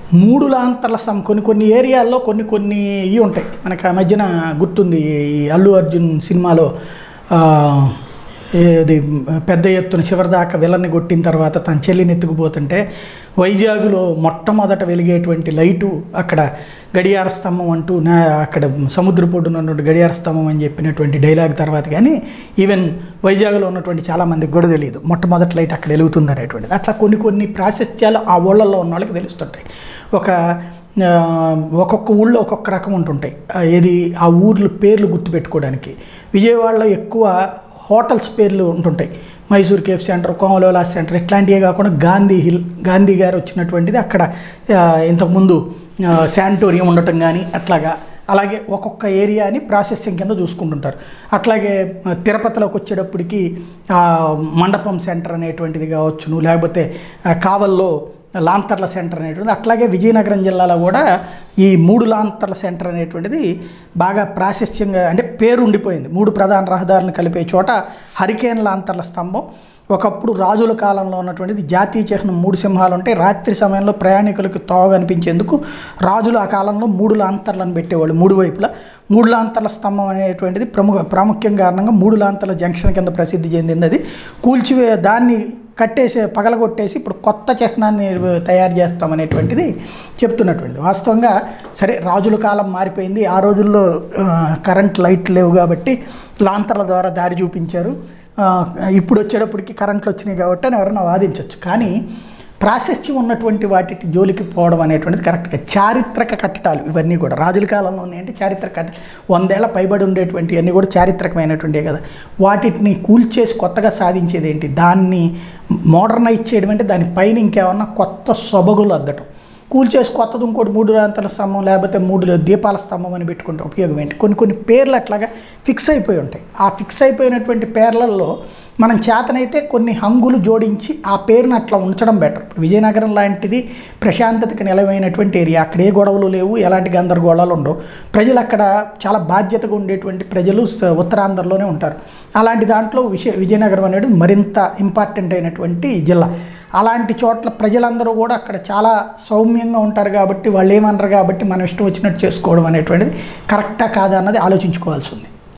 మూడు లాంతర్ల సం కొన్ని కొన్ని ఏరియాల్లో కొన్ని కొన్ని ఇవి ఉంటాయి మనకి ఆ మధ్యన గుర్తుంది ఈ అల్లు అర్జున్ సినిమాలో ఆ, ఏది పెద్ద ఎత్తున చివరిదాకా విలన్ని కొట్టిన తర్వాత తన చెల్లిని ఎత్తుకుపోతుంటే వైజాగ్లో మొట్టమొదట వెలిగేటువంటి లైటు అక్కడ గడియార స్తంభం అంటూ నా అక్కడ సముద్రపొడ్డున ఉన్నటువంటి గడియార స్తంభం అని చెప్పినటువంటి డైలాగ్ తర్వాత కానీ ఈవెన్ వైజాగ్లో ఉన్నటువంటి చాలామందికి కూడా తెలియదు మొట్టమొదటి లైట్ అక్కడ వెలుగుతుంది అనేటువంటిది అట్లా కొన్ని కొన్ని ప్రాశస్త్యాలు ఆ ఊళ్ళల్లో ఉన్న వాళ్ళకి తెలుస్తుంటాయి ఒక ఆ, ఒక్కొక్క ఊళ్ళో ఒక్కొక్క రకం ఉంటుంటాయి ఆ, ఏది ఆ ఊర్ల పేర్లు గుర్తుపెట్టుకోవడానికి విజయవాడలో ఎక్కువ హోటల్స్ పేర్లు ఉంటుంటాయి మైసూర్ కేఫ్ సెంటర్ కోమలోలా సెంటర్ ఇట్లాంటివే కాకుండా గాంధీ హిల్ గాంధీ గారు వచ్చినటువంటిది అక్కడ ఆ, ఇంతకుముందు ఆ, శానిటోరియం ఉండటం కానీ అట్లాగా అలాగే ఒక్కొక్క ఏరియాని ప్రాసెసింగ్ కింద చూసుకుంటుంటారు అట్లాగే ఆ, తిరుపతిలోకి వచ్చేటప్పటికి ఆ, మండపం సెంటర్ అనేటువంటిది కావచ్చును లేకపోతే ఆ, కావల్లో లాంతర్ల సెంటర్ అనేటువంటిది అట్లాగే విజయనగరం జిల్లాలో కూడా ఈ మూడు లాంతర్ల సెంటర్ అనేటువంటిది బాగా ప్రాశస్త్యంగా అంటే పేరు ఉండిపోయింది మూడు ప్రధాన రహదారులను కలిపే చోట హరికేన్ లాంతర్ల స్తంభం ఒకప్పుడు రాజుల కాలంలో ఉన్నటువంటిది జాతీయ చిహ్నం మూడు సింహాలు ఉంటే రాత్రి సమయంలో ప్రయాణికులకు తోవ కనిపించేందుకు రాజులు ఆ కాలంలో మూడు లాంతర్లను పెట్టేవాళ్ళు మూడు వైపులా మూడు లాంతర్ల స్తంభం అనేటువంటిది ప్రముఖ ప్రాముఖ్యం కారణంగా మూడు లాంతర్ల జంక్షన్ కింద ప్రసిద్ధి చెందింది అది కూల్చివే దాన్ని కట్టేసి పగలగొట్టేసి ఇప్పుడు కొత్త చిహ్నాన్ని తయారు చేస్తామనేటువంటిది చెప్తున్నటువంటిది వాస్తవంగా సరే రాజుల కాలం మారిపోయింది ఆ రోజుల్లో ఆ, కరెంట్ లైట్ లేవు కాబట్టి లాంతర్ల ద్వారా దారి చూపించారు ఆ, ఇప్పుడు వచ్చేటప్పటికి కరెంట్లు వచ్చినాయి కాబట్టి అని ఎవరైనా వాదించవచ్చు కానీ ప్రాశస్త్యం ఉన్నటువంటి వాటి జోలికి పోవడం అనేటువంటిది కరెక్ట్గా చారిత్రక కట్టడాలు ఇవన్నీ కూడా రాజుల కాలంలో ఉన్నాయంటే చారిత్రక కట్ట వందేళ్ల పైబడి ఉండేటువంటి అన్నీ కూడా చారిత్రకమైనటువంటివే కదా వాటిని కూల్చేసి కొత్తగా సాధించేది ఏంటి దాన్ని మోడర్నైజ్ చేయడం అంటే దానిపైన ఇంకేమన్నా కొత్త సొబగులు అద్దటం కూల్చేసి కొత్తది ఇంకోటి మూడు రాంతల స్తంభం లేకపోతే మూడు దీపాల స్తంభం అని పెట్టుకుంటే ఉపయోగం ఏంటి కొన్ని కొన్ని పేర్లు అట్లాగా ఫిక్స్ అయిపోయి ఉంటాయి ఆ ఫిక్స్ అయిపోయినటువంటి పేర్లలో మనం చేతనైతే కొన్ని హంగులు జోడించి ఆ పేరుని అట్లా ఉంచడం బెటర్ విజయనగరం లాంటిది ప్రశాంతతకి నిలవైనటువంటి ఏరియా అక్కడ ఏ గొడవలు లేవు ఎలాంటి గందరగోళాలు ఉండవు ప్రజలు అక్కడ చాలా బాధ్యతగా ఉండేటువంటి ప్రజలు స- ఉత్తరాంధ్రలోనే ఉంటారు అలాంటి దాంట్లో విజయ విజయనగరం అనేది మరింత ఇంపార్టెంట్ అయినటువంటి జిల్లా అలాంటి చోట్ల ప్రజలందరూ కూడా అక్కడ చాలా సౌమ్యంగా ఉంటారు కాబట్టి వాళ్ళు ఏమనరు కాబట్టి మనం ఇష్టం వచ్చినట్టు చేసుకోవడం అనేటువంటిది కరెక్టా కాదా అన్నది ఆలోచించుకోవాల్సి ఉంది